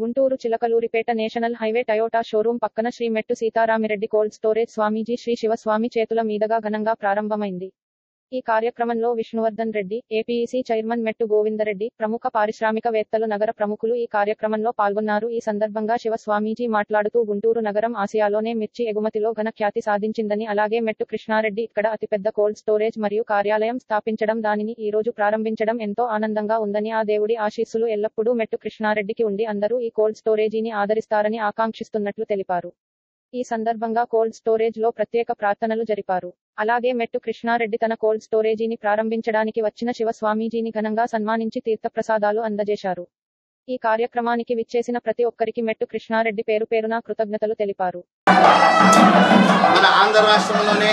Guntur Chilakaluripet national highway Toyota showroom పక్కన Sri Mettu Seetharami Reddy cold storage Swamiji Sri Shivaswami చేతుల మీదుగా ఘనంగా ప్రారంభమైంది ఈ కార్యక్రమంలో విష్ణువర్ధన్ రెడ్డి ఏపీఈసీ చైర్మన్ మెట్టు గోవిందరెడ్డి ప్రముఖ పారిశ్రామికవేత్తలు నగర ప్రముఖులు ఈ కార్యక్రమంలో పాల్గొన్నారు ఈ సందర్భంగా శివస్వామీజీ మాట్లాడుతూ గుంటూరు నగరం ఆసియాలోనే మిర్చి ఎగుమతిలో ఘన ఖ్యాతి సాధించిందని అలాగే మెట్టు కృష్ణారెడ్డి ఇక్కడ అతిపెద్ద కోల్డ్ స్టోరేజ్ మరియు కార్యాలయం స్థాపించడం దానిని ఈ రోజు ప్రారంభించడం ఎంతో ఆనందంగా ఉందని ఆ దేవుడి ఆశీస్సులు ఎల్లప్పుడూ మెట్టు కృష్ణారెడ్డికి ఉండి అందరూ ఈ కోల్డ్ స్టోరేజీని ఆదరిస్తారని ఆకాంక్షిస్తున్నట్లు తెలిపారు ఈ సందర్భంగా కోల్డ్ స్టోరేజ్ లో ప్రత్యేక ప్రార్థనలు జరిపారు అలాగే మెట్టు కృష్ణారెడ్డి తన కోల్డ్ స్టోరేజీని ప్రారంభించడానికి వచ్చిన శివస్వామీజీని ఘనంగా సన్మానించి తీర్థప్రసాదాలు అందజేశారు ఈ కార్యక్రమానికి విచ్చేసిన ప్రతి ఒక్కరికి మెట్టు కృష్ణారెడ్డి పేరు పేరున కృతజ్ఞతలు తెలిపారు మన ఆంధ్ర రాష్ట్రంలోనే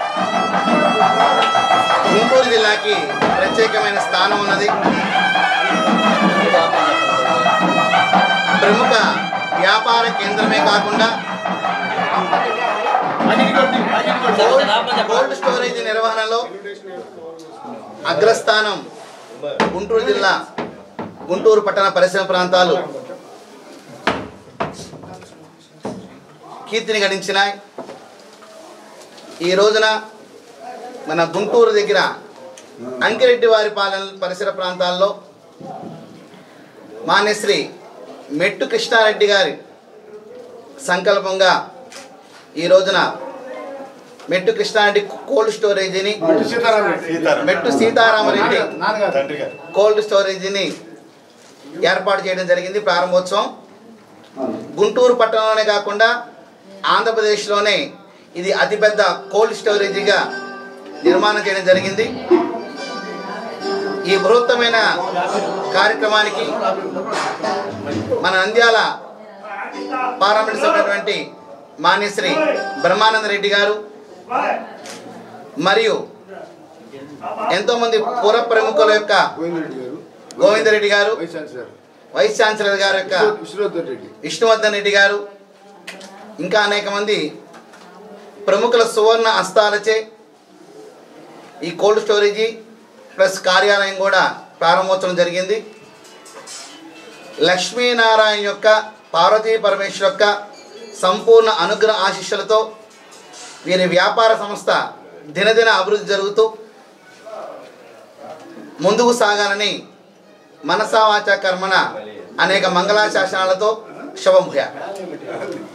గుంటూరు జిల్లాకి ప్రత్యేకమైన స్థానం ఉన్నది ప్రముఖ వ్యాపార కేంద్రమే కాకుండా కోల్డ్- కోల్డ్ స్టోరేజ్ నిర్వహణలో అగ్రస్థానం గుంటూరు జిల్లా గుంటూరు పట్టణ పరిసర ప్రాంతాలు కీర్తిని గడించినాయి ఈ రోజున మన గుంటూరు దగ్గర అంకిరెడ్డి వారి పాలన పరిసర ప్రాంతాల్లో మాన్యశ్రీ మెట్టు కృష్ణారెడ్డి గారి సంకల్పంగా ఈ రోజున మెట్టు కృష్ణారెడ్డి కోల్డ్ స్టోరేజీని మెట్టు సీతారామరెడ్డి తండ్రి గారు కోల్డ్ స్టోరేజీని ఏర్పాటు చేయడం జరిగింది ప్రారంభోత్సవం గుంటూరు పట్టణంలోనే కాకుండా ఆంధ్రప్రదేశ్లోనే ఇది అతిపెద్ద కోల్డ్ స్టోరేజీగా నిర్మాణం చేయడం జరిగింది ఈ బృహత్తమైన కార్యక్రమానికి మన నంద్యాల పార్లమెంట్ సభ్యులైనటువంటి మాన్యశ్రీ బ్రహ్మానంద రెడ్డి గారు మరియు ఎంతోమంది పుర ప్రముఖుల యొక్క గోవిందరెడ్డి గారు గోవిందరెడ్డి గారు వైస్ ఛాన్సలర్ వైస్ ఛాన్సలర్ గారి యొక్క విశ్వనాథన్ రెడ్డి విష్ణువర్ధన్ రెడ్డి గారు ఇంకా అనేక మంది ప్రముఖుల సువర్ణ హస్తాలచే ఈ కోల్డ్ స్టోరేజీ ప్లస్ కార్యాలయం కూడా ప్రారంభోత్సవం జరిగింది లక్ష్మీనారాయణ యొక్క పార్వతీ పరమేశ్వర్ యొక్క సంపూర్ణ అనుగ్రహ ఆశీస్సులతో వీరి వ్యాపార సంస్థ దినదిన అభివృద్ధి జరుగుతూ ముందుకు సాగాలని మనసా వాచా కర్మణ అనేక మంగళాశాసనాలతో శుభముఖ్య